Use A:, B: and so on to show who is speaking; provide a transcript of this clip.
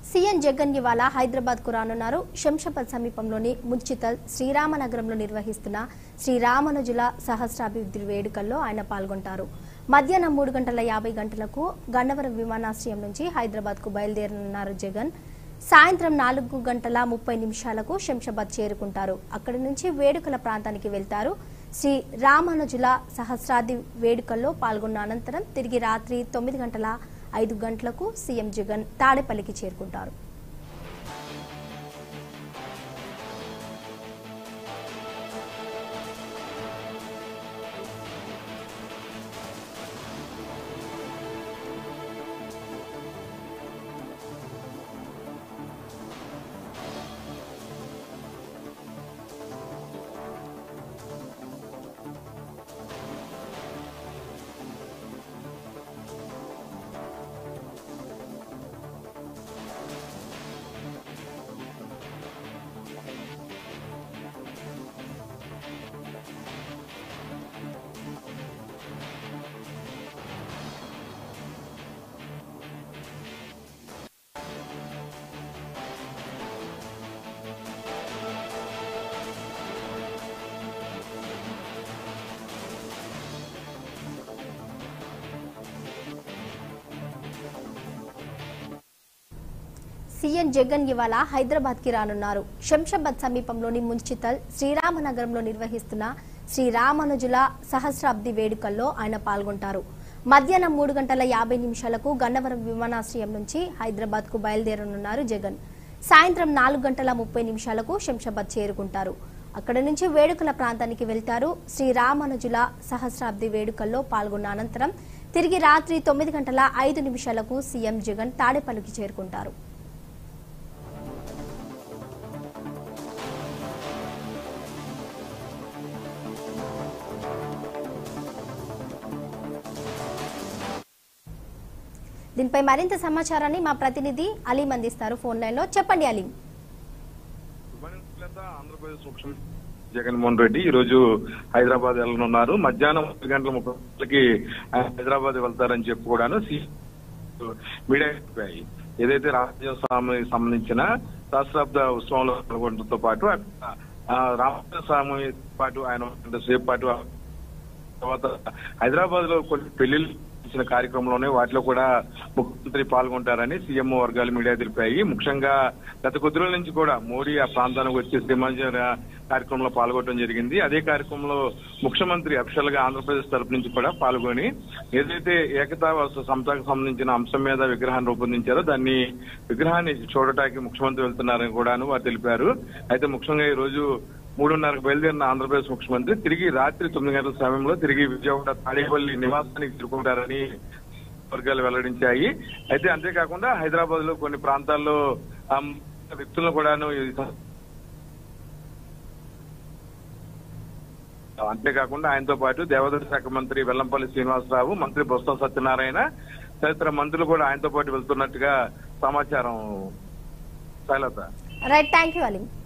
A: CM Jagan ఇవాళ హైదరాబాద్ కు రానున్నారు శంషాబాద్ సమీపంలోని ముచ్చితల్ శ్రీరామనగరంలో నిర్వహిస్తున్న శ్రీరామనుజుల సహస్రాభివృద్ధి వేడుకల్లో ఆయన పాల్గొంటారు మధ్యాహ్నం మూడు గంటల యాభై గంటలకు గన్నవరం విమానాశ్రయం నుంచి హైదరాబాద్ కు బయలుదేరనున్నారు జగన్ సాయంత్రం నాలుగు గంటల ముప్పై నిమిషాలకు శంషాబాద్ చేరుకుంటారు అక్కడి నుంచి వేడుకల ప్రాంతానికి వెళ్తారు శ్రీ రామానుజుల సహస్రాది వేడుకల్లో పాల్గొన్న అనంతరం తిరిగి రాత్రి తొమ్మిది గంటల ఐదు గంటలకు సీఎం జగన్ తాడేపల్లికి చేరుకుంటారు సీఎం జగన్ ఇవాళ హైదరాబాద్ కి రానున్నారు శంషాబాద్ సమీపంలోని ముంచితల్ శ్రీరామనగరంలో నిర్వహిస్తున్న శ్రీరామనుజుల సహస్రాబ్ది వేడుకల్లో ఆయన పాల్గొంటారు మధ్యాహ్నం మూడు గంటల యాభై నిమిషాలకు గన్నవరం విమానాశ్రయం నుంచి హైదరాబాద్ కు బయలుదేరనున్నారు జగన్ సాయంత్రం నాలుగు గంటల ముప్పై నిమిషాలకు శంషాబాద్ చేరుకుంటారు అక్కడి నుంచి వేడుకల ప్రాంతానికి వెళ్తారు శ్రీరామనుజుల సహస్రాబ్ది వేడుకల్లో పాల్గొన్న అనంతరం తిరిగి రాత్రి తొమ్మిది గంటల ఐదు నిమిషాలకు సీఎం జగన్ తాడేపల్లికి చేరుకుంటారు దీనిపై మరింత సమాచారాన్ని మా ప్రతినిధి అలీం అందిస్తారు ఫోన్ లైన్ లో చెప్పండి అలీం
B: సుబ్రహ్మణ్యం ఆంధ్రప్రదేశ్ ముఖ్యమంత్రి జగన్మోహన్ రెడ్డి ఈ రోజు హైదరాబాద్ వెళ్ళనున్నారు మధ్యాహ్నం మూడు గంటల ముప్పై గంటలకి ఆయన హైదరాబాద్ వెళ్తారని చెప్పి కూడాను సి- మీడియా చెప్పాయి ఏదైతే రాజ్యోత్సవానికి సంబంధించిన సహస్రాబ్ద ఉత్సవంలో పాల్గొనడంతో పాటు అక్కడ, ఆ, రామచంద్ర స్వామి పాటు ఆయన సేపు పాటు తర్వాత హైదరాబాద్ లో కొన్ని పెళ్లిళ్ళు ఇచ్చిన కార్యక్రమంలోనే వాటిలో కూడా ముఖ్యమంత్రి పాల్గొంటారని సీఎం వర్గాలు మీడియా తెలిపాయి ముఖ్యంగా గత కొద్ది రోజుల నుంచి కూడా మోడీ ఆ ప్రాంతానికి వచ్చి శ్రీమంజన కార్యక్రమంలో పాల్గొనడం జరిగింది అదే కార్యక్రమంలో ముఖ్యమంత్రి అఫిషియల్ గా ఆంధ్రప్రదేశ్ తరపు నుంచి కూడా పాల్గొని ఏదైతే ఏకతా సమతకు సంబంధించిన అంశం మీద విగ్రహాన్ని రూపొందించారో దాన్ని విగ్రహాన్ని చూడటానికి ముఖ్యమంత్రి వెళ్తున్నారని కూడాను వారు తెలిపారు అయితే ముఖ్యంగా ఈ రోజు మూడున్నరకు బయలుదేరిన ఆంధ్రప్రదేశ్ ముఖ్యమంత్రి తిరిగి రాత్రి తొమ్మిది గంటల సమయంలో తిరిగి విజయవాడ తాడేపల్లి నివాసానికి చేరుకుంటారని వర్గాలు వెల్లడించాయి అయితే అంతేకాకుండా హైదరాబాద్ లో కొన్ని ప్రాంతాల్లో ఆ, వ్యక్తులను కూడాను ఈ స- అంతేకాకుండా ఆయనతో పాటు దేవాదాయ శాఖ మంత్రి వెల్లంపల్లి శ్రీనివాసరావు మంత్రి బొత్స సత్యనారాయణ తదితర మంత్రులు కూడా ఆయనతో పాటు వెళ్తున్నట్టుగా సమాచారం Shailatha
A: right thank you Aleem